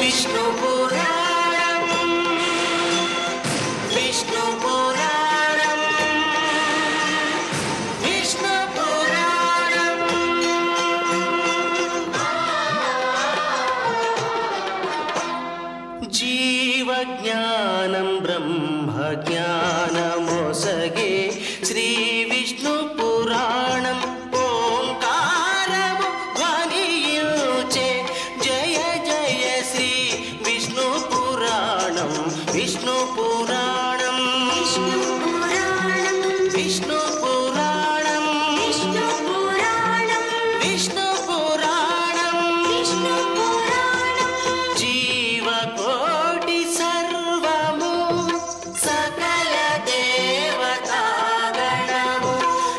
విష్ణు పురాణం విష్ణు పురాణం విష్ణు పురాణం జీవజ్ఞానం బ్రహ్మజ్ఞానమొసగే శ్రీ విష్ణు పురాణం ఓంకారము ధ్వనియుచే జయ జయ శ్రీ విష్ణు పురాణం విష్ణు పురాణం విష్ణు పురాణం విష్ణు పురాణం విష్ణు పురాణం విష్ణు పురాణం విష్ణు పురాణం జీవకోటి సర్వము సకల దేవతాగణము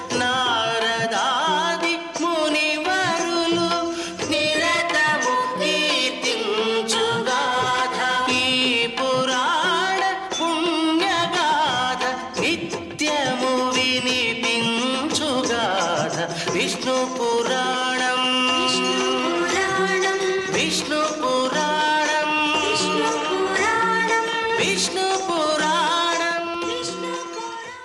నారదాది మునివరులు నిరతము కీర్తించుగాథ ఈ పురాణ పుణ్యగాథ నిత్యము వినిపించుగాథ విష్ణు పురాణం పురాణం విష్ణు పురాణం విష్ణు పురాణం విష్ణు పురాణం విష్ణు పురాణం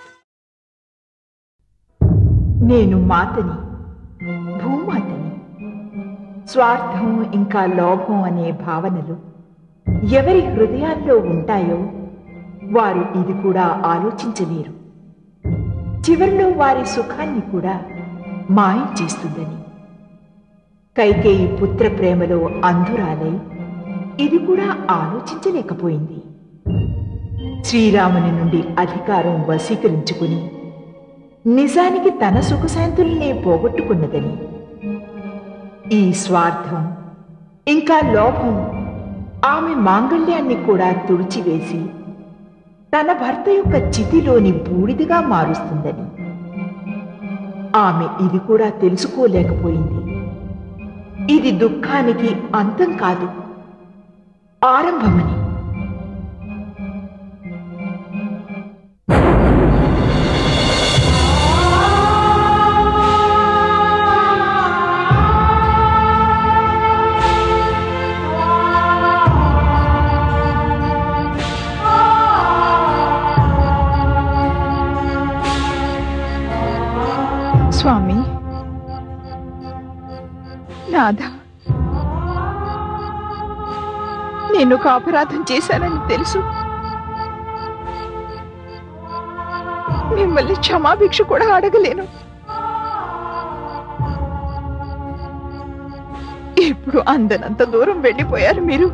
నేను మాతని భూమాతని స్వార్థం ఇంకా లోభం అనే భావనలు ఎవరి హృదయాల్లో ఉంటాయో వారు ఇది కూడా ఆలోచించలేరు చివరిలో వారి సుఖాన్ని కూడా మాయం చేస్తుందని కైకేయి పుత్ర ప్రేమలో అంధురాలై ఇది కూడా ఆలోచించలేకపోయింది శ్రీరాముని నుండి అధికారం వశీకరించుకుని నిజానికి తన సుఖశాంతుల్నే పోగొట్టుకున్నదని ఈ స్వార్థం ఇంకా లోభం ఆమె మాంగళ్యాన్ని కూడా తుడిచివేసి తన భర్త యొక్క చితిలోని బూడిదగా మారుస్తుందని ఆమె ఇది కూడా తెలుసుకోలేకపోయింది ఇది దుఃఖానికి అంతం కాదు ఆరంభమని స్వామి నాథ నేను ఒక అపరాధం చేశానని తెలుసు మిమ్మల్ని క్షమాభిక్ష కూడా అడగలేను ఇప్పుడు అందనంత దూరం వెళ్ళిపోయారు మీరు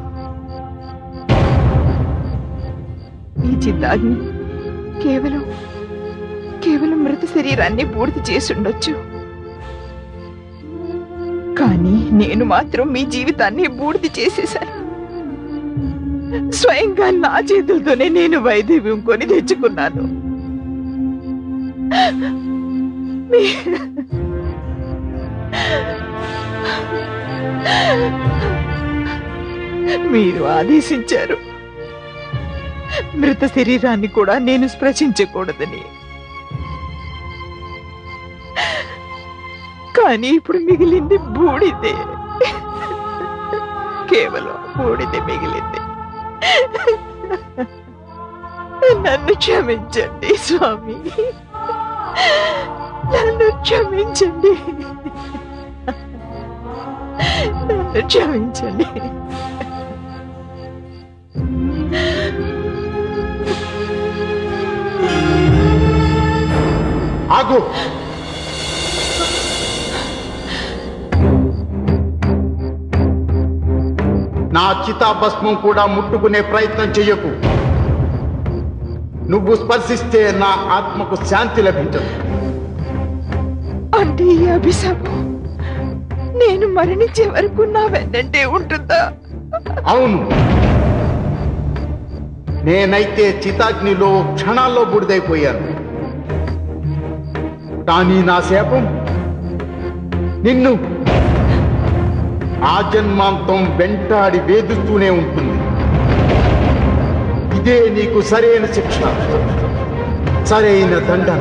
ఈ చిత్తాగ్ని కేవలం కేవలం మృత శరీరాన్ని పూర్తి చేసి ఉండొచ్చు కానీ నేను మాత్రం మీ జీవితాన్ని బూడిద చేసేశాను స్వయంగా నా చేతులతోనే నేను వైద్యం కొని తెచ్చుకున్నాను మీ- మీరు ఆదేశించారు మృత శరీరాన్ని కూడా నేను స్పృశించకూడదని కానీ ఇప్పుడు మిగిలింది బూడిదే కేవలం బూడిదే మిగిలింది నన్ను క్షమించండి స్వామి నన్ను క్షమించండి నన్ను క్షమించండి ఆగు నా చితాభస్మం కూడా ముట్టుకునే ప్రయత్నం చెయ్యకు నువ్వు స్పర్శిస్తే నా ఆత్మకు శాంతి లభించదు అంటే ఈ అభిశాపం నేను మరణించే వరకు నా వెన్నంటే ఉంటుందా అవును నేనైతే చితాగ్నిలో క్షణాల్లో బూడిదైపోయాను కానీ నా శాపం నిన్ను ఆ జన్మాంతం వెంటాడి వేధిస్తూనే ఉంటుంది ఇదే నీకు సరైన శిక్ష సరైన దండన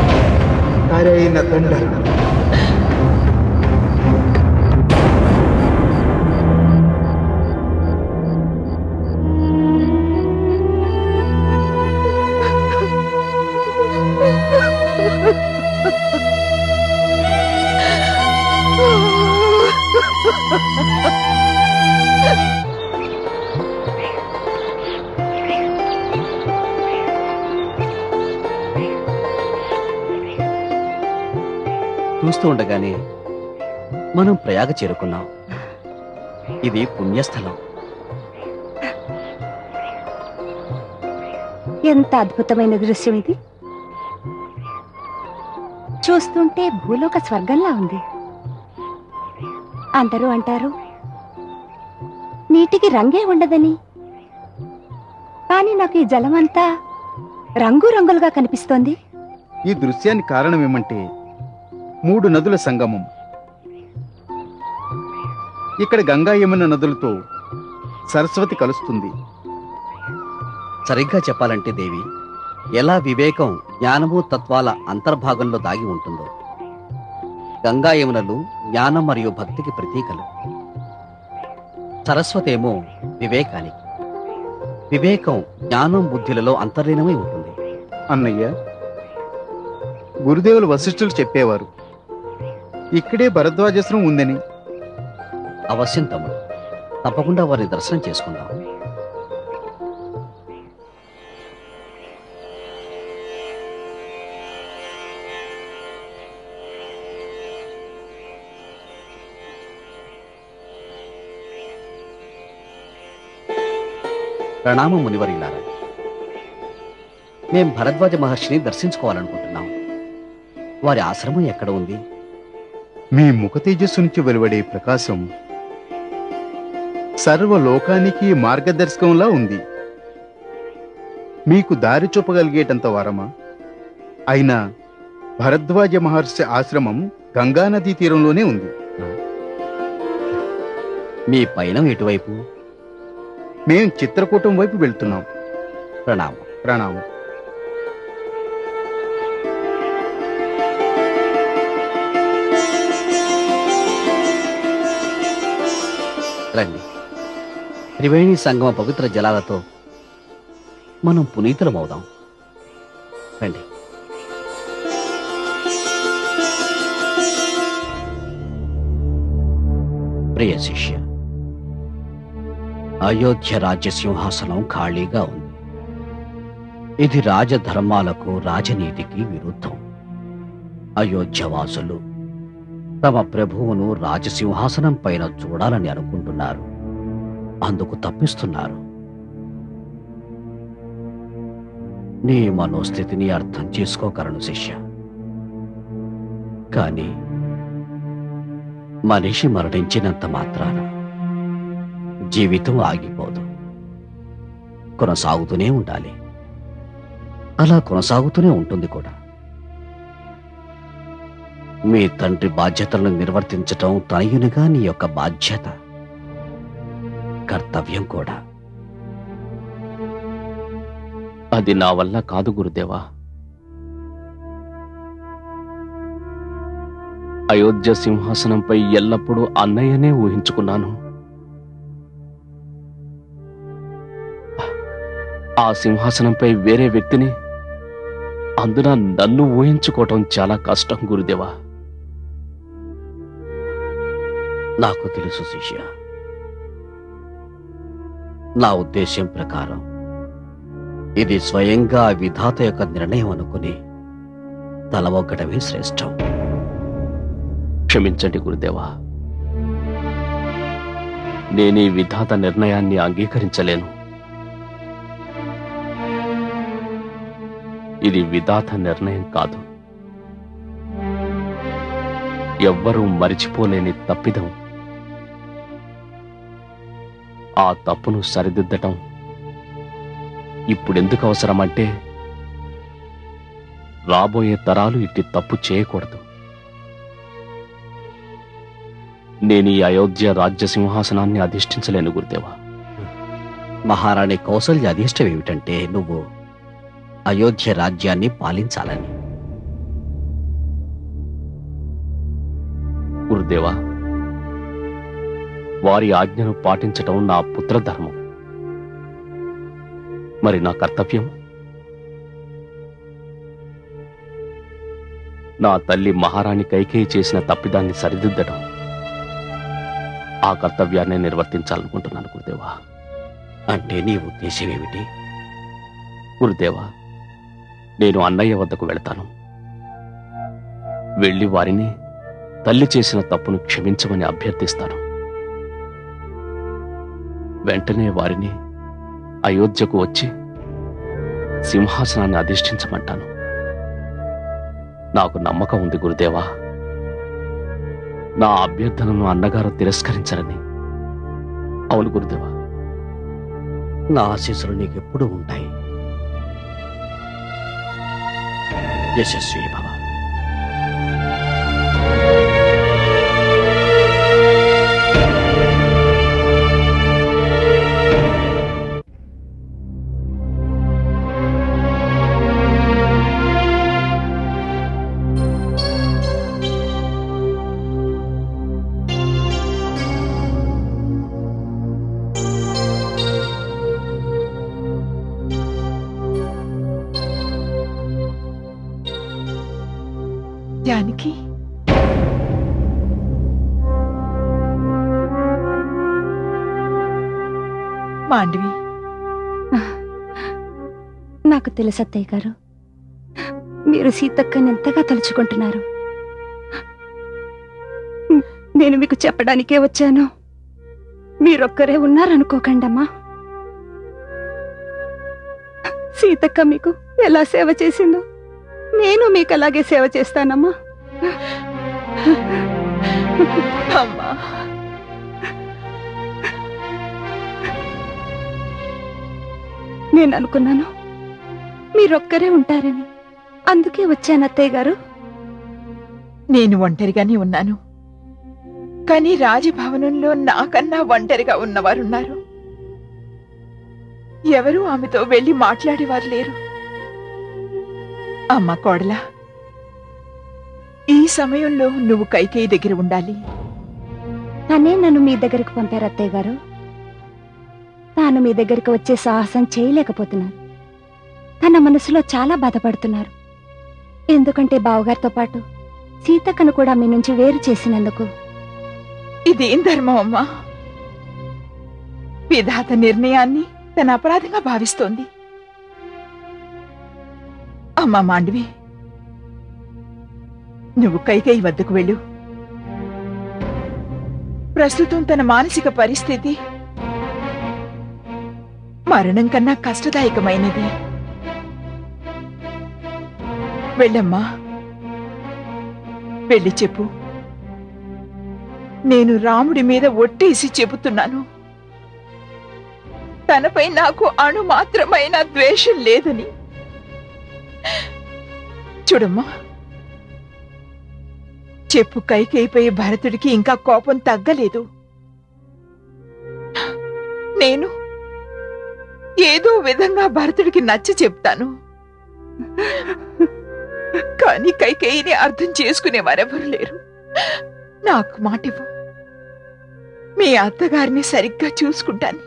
సరైన దండన చూస్తూ ఉండగానే మనం ప్రయాగ చేరుకున్నాం ఇది పుణ్యస్థలం ఎంత అద్భుతమైన దృశ్యం ఇది చూస్తుంటే భూలోక స్వర్గంలా ఉంది అందరూ అంటారు నీటికి రంగే ఉండదని కానీ నాకు ఈ జలమంతా రంగు రంగులుగా కనిపిస్తోంది ఈ దృశ్యానికి కారణం ఏమంటే మూడు నదుల సంగమం ఇక్కడ గంగా యమున నదులతో సరస్వతి కలుస్తుంది సరిగ్గా చెప్పాలంటే దేవి ఎలా వివేకం జ్ఞానము తత్వాల అంతర్భాగంలో దాగి ఉంటుందో గంగా యమునలు జ్ఞానం మరియు భక్తికి ప్రతీకలు సరస్వతి ఏమో వివేకానికి వివేకం జ్ఞానం బుద్ధులలో అంతర్లీనమై ఉంటుంది అన్నయ్య గురుదేవులు వశిష్ఠులు చెప్పేవారు ఇక్కడే భరద్వాజాశ్రమం ఉందని అవశ్యం తమ్ముడు తప్పకుండా వారిని దర్శనం చేసుకుందాం ప్రణామం మునివరిల్లారా మేం భరద్వాజ మహర్షిని దర్శించుకోవాలనుకుంటున్నాం వారి ఆశ్రమం ఎక్కడ ఉంది మీ ముఖ తేజస్సు నుంచి వెలువడే ప్రకాశం సర్వలోకానికి మార్గదర్శకంలా ఉంది మీకు దారి చూపగలిగేటంత వరమా అయినా భరద్వాజ మహర్షి ఆశ్రమం గంగానదీ తీరంలోనే ఉంది మీ పయనం ఎటువైపు మేం చిత్రకూటం వైపు వెళ్తున్నాం ప్రణామం ప్రణామం రండి త్రివేణి సంగమ పవిత్ర జలాలతో మనం పునీతులమవుదాం రండి ప్రియ శిష్య అయోధ్య రాజ్య సింహాసనం ఖాళీగా ఉంది ఇది రాజధర్మాలకు రాజనీతికి విరుద్ధం అయోధ్యవాసులు తమ ప్రభువును రాజసింహాసనం పైన చూడాలని అనుకుంటున్నారు అందుకు తప్పిస్తున్నారు నీ మనోస్థితిని అర్థం చేసుకోగలను శిష్య కానీ మనిషి మరణించినంత మాత్రాన జీవితం ఆగిపోదు కొనసాగుతూనే ఉండాలి అలా కొనసాగుతూనే ఉంటుంది కూడా మీ తండ్రి బాధ్యతలను నిర్వర్తించటం తనయునిగా నీ యొక్క బాధ్యత కర్తవ్యం కూడా అది నా వల్ల కాదు గురుదేవా అయోధ్య సింహాసనంపై ఎల్లప్పుడూ అన్నయ్యనే ఊహించుకున్నాను ఆ సింహాసనంపై వేరే వ్యక్తిని అందున నన్ను ఊహించుకోవటం చాలా కష్టం గురుదేవా నాకు తెలుసు శిష్య నా ఉద్దేశ్యం ప్రకారం ఇది స్వయంగా విధాత యొక్క నిర్ణయం అనుకుని తలవొగ్గడమే శ్రేష్టం క్షమించండి గురుదేవా నేను ఈ విధాత నిర్ణయాన్ని అంగీకరించలేను ఇది విధాత నిర్ణయం కాదు ఎవ్వరూ మరిచిపోలేని తప్పిదం ఆ తప్పును సరిదిద్దటం ఇప్పుడెందుకు అవసరమంటే రాబోయే తరాలు ఇట్టి తప్పు చేయకూడదు నేను ఈ అయోధ్య రాజ్య సింహాసనాన్ని అధిష్ఠించలేను గురుదేవా మహారాణి కౌసల్య అధిష్టం ఏమిటంటే నువ్వు అయోధ్య రాజ్యాన్ని పాలించాలని గురుదేవా వారి ఆజ్ఞను పాటించటం నా పుత్రధర్మం మరి నా కర్తవ్యం నా తల్లి మహారాణి కైకేయి చేసిన తప్పిదాన్ని సరిదిద్దడం ఆ కర్తవ్యాన్ని నిర్వర్తించాలనుకుంటున్నాను గురుదేవా అంటే నీ ఉద్దేశం ఏమిటి గురుదేవా నేను అన్నయ్య వద్దకు వెళతాను వెళ్ళి వారిని తల్లి చేసిన తప్పును క్షమించమని అభ్యర్థిస్తాను వెంటనే వారిని అయోధ్యకు వచ్చి సింహాసనాన్ని అధిష్ఠించమంటాను నాకు నమ్మకం ఉంది గురుదేవా నా అభ్యర్థనను అన్నగారు తిరస్కరించరని అవును గురుదేవా నా ఆశీస్సులు నీకెప్పుడూ ఉంటాయి యశస్వి భవ జానకి మాండవి నాకు తెలుసు అత్తయ్య గారు మీరు సీతక్కని ఎంతగా తలుచుకుంటున్నారు నేను మీకు చెప్పడానికే వచ్చాను మీరొక్కరే ఉన్నారనుకోకండమ్మా సీతక్క మీకు ఎలా సేవ చేసిందో నేను మీకు అలాగే సేవ చేస్తానమ్మా అమ్మా నేను అనుకున్నాను మీరొక్కరే ఉంటారని అందుకే వచ్చాను అత్తయ్య గారు నేను ఒంటరిగానే ఉన్నాను కానీ రాజభవనంలో నాకన్నా ఒంటరిగా ఉన్నవారున్నారు ఎవరూ ఆమెతో వెళ్లి మాట్లాడేవారు లేరు అమ్మ కోడలా ఈ సమయంలో నువ్వు కైకేయి దగ్గర ఉండాలి తనే నన్ను మీ దగ్గరికి పంపారు అత్తయ్య గారు తాను మీ దగ్గరికి వచ్చే సాహసం చేయలేకపోతున్నారు తన మనసులో చాలా బాధపడుతున్నారు ఎందుకంటే బావగారితో పాటు సీతక్కను కూడా మీ నుంచి వేరు చేసినందుకు ఇదేం ధర్మం అమ్మా విధాత నిర్ణయాన్ని తన అపరాధంగా భావిస్తోంది అమ్మా మాండవి నువ్వు కైకేయి వద్దకు వెళ్ళు ప్రస్తుతం తన మానసిక పరిస్థితి మరణం కన్నా కష్టదాయకమైనది వెళ్ళమ్మా వెళ్ళి చెప్పు నేను రాముడి మీద ఒట్టేసి చెబుతున్నాను తనపై నాకు అణు మాత్రమైన ద్వేషం లేదని చూడమ్మా చెప్పు కైకైపోయి భరతుడికి ఇంకా కోపం తగ్గలేదు నేను ఏదో విధంగా భరతుడికి నచ్చ చెప్తాను కానీ కైకేయిని అర్థం చేసుకునేవారెవరు లేరు నాకు మాట ఇవ్వు మీ అత్తగారిని సరిగ్గా చూసుకుంటాను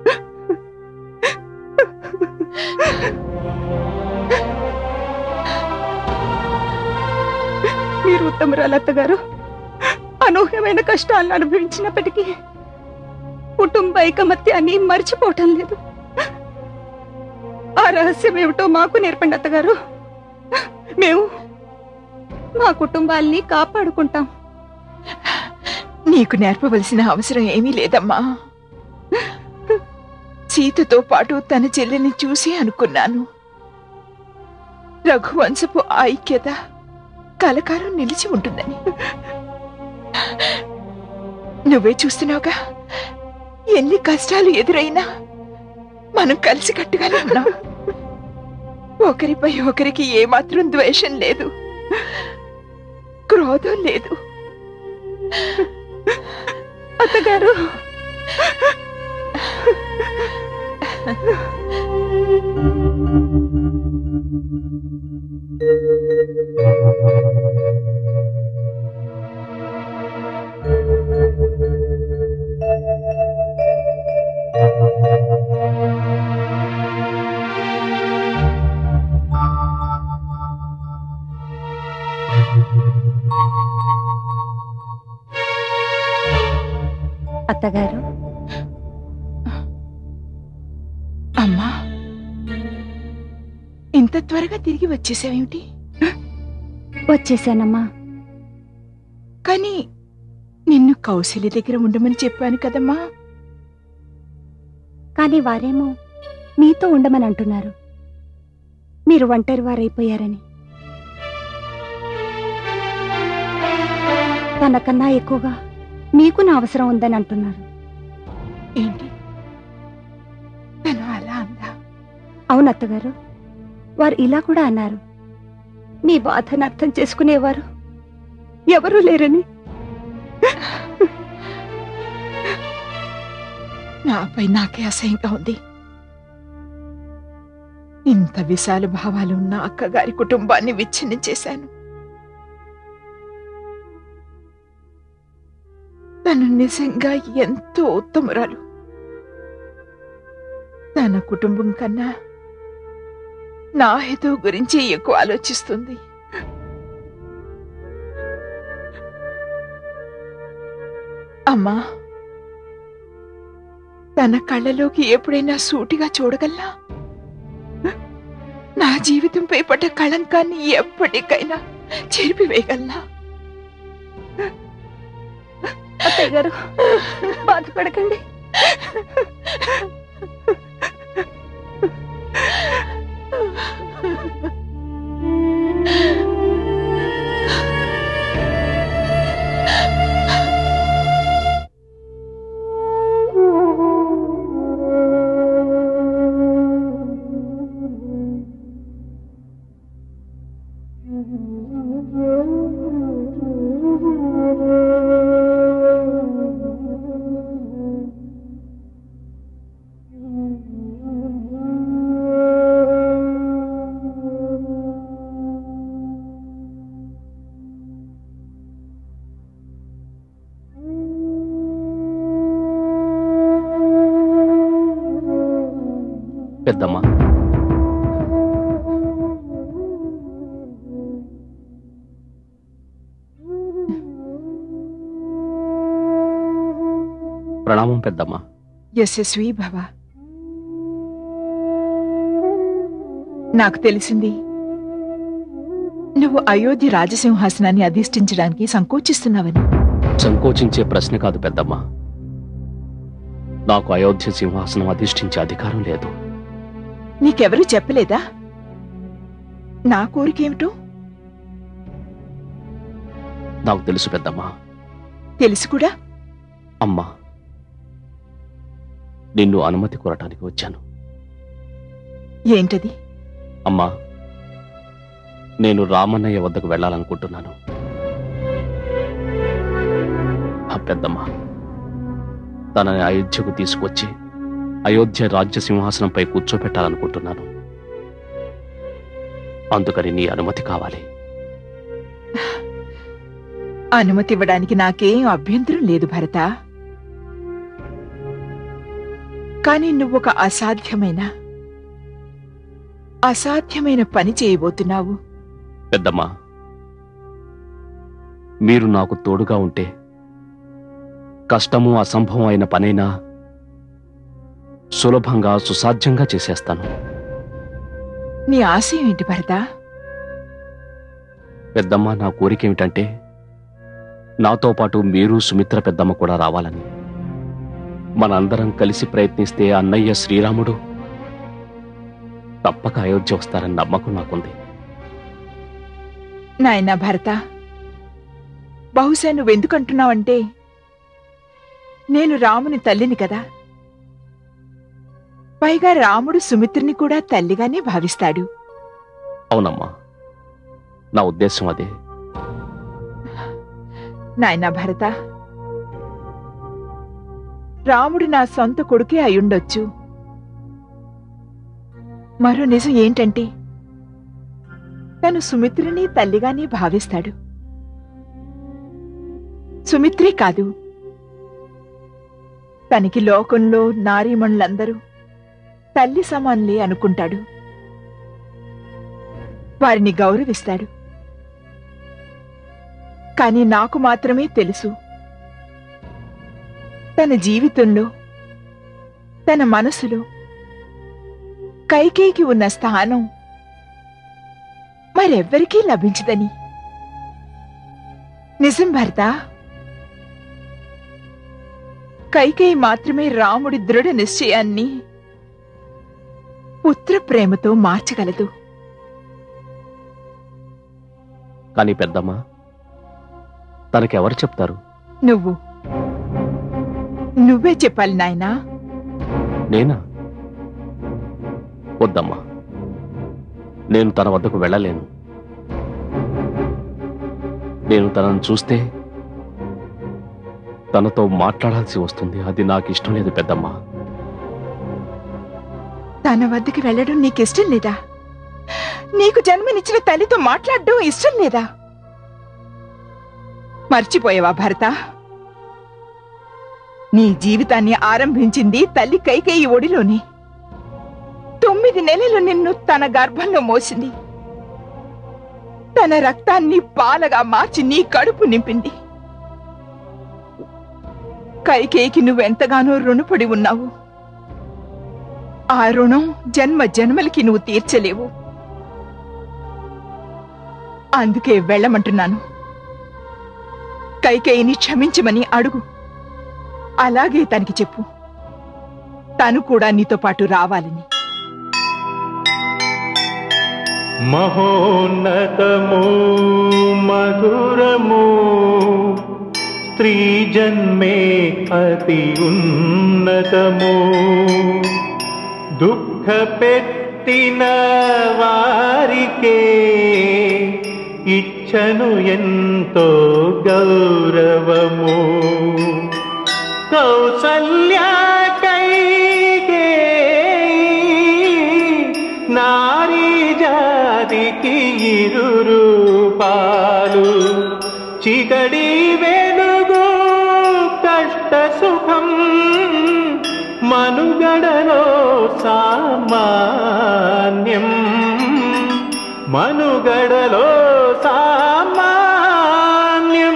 మీరు ఉత్తమరాలత్త గారు అనూహ్యమైన కష్టాలను అనుభవించినప్పటికీ కుటుంబ ఐకమత్యాన్ని మర్చిపోవటం లేదు ఆ రహస్యం ఏమిటో మాకు నేర్పండి అత్తగారు మేము మా కుటుంబాల్ని కాపాడుకుంటాం నీకు నేర్పవలసిన అవసరం ఏమీ లేదమ్మా సీతతో పాటు తన చెల్లిని చూసి అనుకున్నాను రఘువంశపు ఐక్యత కలకాలం నిలిచి ఉంటుందని నువ్వే చూస్తున్నావుగా ఎన్ని కష్టాలు ఎదురైనా మనం కలిసి కట్టుగానే ఉన్నాం ఒకరిపై ఒకరికి ఏమాత్రం ద్వేషం లేదు క్రోధం లేదు అత్తగారు అత్తగారు అమ్మా ఇంత త్వరగా తిరిగి వచ్చేసావేమిటి వచ్చేసానమ్మా కానీ నిన్ను కౌశల్య దగ్గర ఉండమని చెప్పాను కదమ్మా కానీ వారేమో మీతో ఉండమని అంటున్నారు మీరు ఒంటరి వారైపోయారని తనకన్నా ఎక్కువగా మీకు నా అవసరం ఉందని అంటున్నారు ఏంటి తను అలా అందా అవును అత్తగారు వారు ఇలా కూడా అన్నారు మీ బాధను అర్థం చేసుకునేవారు ఎవరూ లేరని నాపై నాకే అసహ్యంగా ఉంది ఇంత విశాల భావాలు ఉన్న అక్కగారి కుటుంబాన్ని విచ్ఛిన్నం చేశాను తను నిజంగా ఎంతో ఉత్తమురాలు తన కుటుంబం కన్నా నా హితు గురించి ఎక్కువ ఆలోచిస్తుంది అమ్మా తన కళ్ళలోకి ఎప్పుడైనా సూటిగా చూడగలనా నా జీవితంపై పడ్డ కళంకాన్ని ఎప్పటికైనా చెరిపివేయగలనా అత్తయ్య గారు బాధపడకండి పెద్దమ్మ ప్రణామం పెద్దమ్మ యశస్వి భవ నాకు తెలిసింది నువ్వు అయోధ్య రాజసింహాసనాన్ని అధిష్ఠించడానికి సంకోచిస్తున్నావని సంకోచించే ప్రశ్న కాదు పెద్దమ్మ నాకు అయోధ్య సింహాసనం అధిష్ఠించే అధికారం లేదు నీకెవరూ చెప్పలేదా నా కోరికేమిటో నాకు తెలుసు పెద్దమ్మ తెలుసు కూడా అమ్మా నిన్ను అనుమతి కోరటానికి వచ్చాను ఏంటది అమ్మా నేను రామన్నయ్య వద్దకు వెళ్ళాలనుకుంటున్నాను ఆ పెద్దమ్మ తనని అయోధ్యకు తీసుకొచ్చి అయోధ్య రాజ్య సింహాసనంపై కూర్చోపెట్టాలనుకుంటున్నాను అందుకని నీ అనుమతి కావాలి అనుమతి ఇవ్వడానికి నాకేం అభ్యంతరం లేదు భరత కానీ నువ్వొక అసాధ్యమైన అసాధ్యమైన పని చేయబోతున్నావు పెద్దమ్మ మీరు నాకు తోడుగా ఉంటే కష్టము అసంభవం అయిన పనైనా సులభంగా సుసాధ్యంగా చేసేస్తాను నీ ఆశయం ఏంటి భరత పెద్దమ్మ నా కోరిక ఏమిటంటే నాతో పాటు మీరు సుమిత్ర పెద్దమ్మ కూడా రావాలని మనందరం కలిసి ప్రయత్నిస్తే అన్నయ్య శ్రీరాముడు తప్పక అయోధ్య వస్తారని నమ్మకం నాకుంది నాయనా భరత బహుశా నువ్వెందుకంటున్నావంటే నేను రాముని తల్లిని కదా పైగా రాముడు సుమిత్రుని కూడా తల్లిగానే భావిస్తాడు అవునమ్మా నా ఉద్దేశం అదే నాయనా భరత రాముడు నా సొంత కొడుకే అయ్యుండొచ్చు మరో నిజం ఏంటంటే తను సుమిత్రుని తల్లిగానే భావిస్తాడు సుమిత్రే కాదు తనకి లోకంలో నారీమణులందరూ తల్లి సమానులే అనుకుంటాడు వారిని గౌరవిస్తాడు కాని నాకు మాత్రమే తెలుసు తన జీవితంలో తన మనసులో కైకేయికి ఉన్న స్థానం మరెవ్వరికీ లభించదని నిజం భర్త కైకేయి మాత్రమే రాముడి దృఢ నిశ్చయాన్ని పుత్ర ప్రేమతో మార్చగలదు కానీ పెద్దమ్మ తనకెవరు చెప్తారు నువ్వు నువ్వే చెప్పాలి నాయనా నేనా వద్దమ్మా నేను తన వద్దకు వెళ్ళలేను నేను తనను చూస్తే తనతో మాట్లాడాల్సి వస్తుంది అది నాకు ఇష్టం లేదు పెద్దమ్మా తన వద్దకు వెళ్ళడం నీకిష్టం లేదా నీకు జన్మనిచ్చిన తల్లితో మాట్లాడడం ఇష్టం లేదా మర్చిపోయావా భరత నీ జీవితాన్ని ఆరంభించింది తల్లి కైకేయి ఒడిలోనే తొమ్మిది నెలలు నిన్ను తన గర్భంలో మోసింది తన రక్తాన్ని పాలగా మార్చి నీ కడుపు నింపింది కైకేయికి నువ్వెంతగానో రుణపడి ఉన్నావు ఆ రుణం జన్మ జన్మలకి నువ్వు తీర్చలేవు అందుకే వెళ్ళమంటున్నాను కైకేయిని క్షమించమని అడుగు అలాగే తనకి చెప్పు తను కూడా నీతో పాటు రావాలని మహోన్నతము మధురము స్త్రీ జన్మే అతి ఉన్నతము దుఃఖ పెట్టిన వారికే ఇచ్చను ఎంతో గౌరవము కౌసల్యాకైకే నారీ జాతికి ఇరు రూపాలు చిగడి వెలుగు కష్ట సుఖం మనుగడలో సామాన్యం మనుగడలో సామాన్యం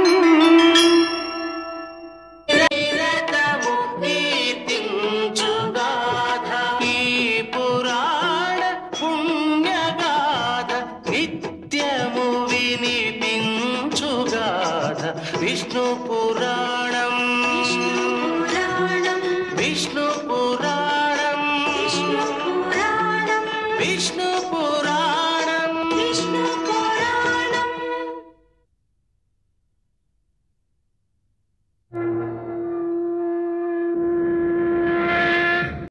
నిరతము కీర్తించుగాథ ఈ పురాణ పుణ్యగాథ నిత్యము వినిపించుగాథ విష్ణు పురాణం పురాణం విష్ణు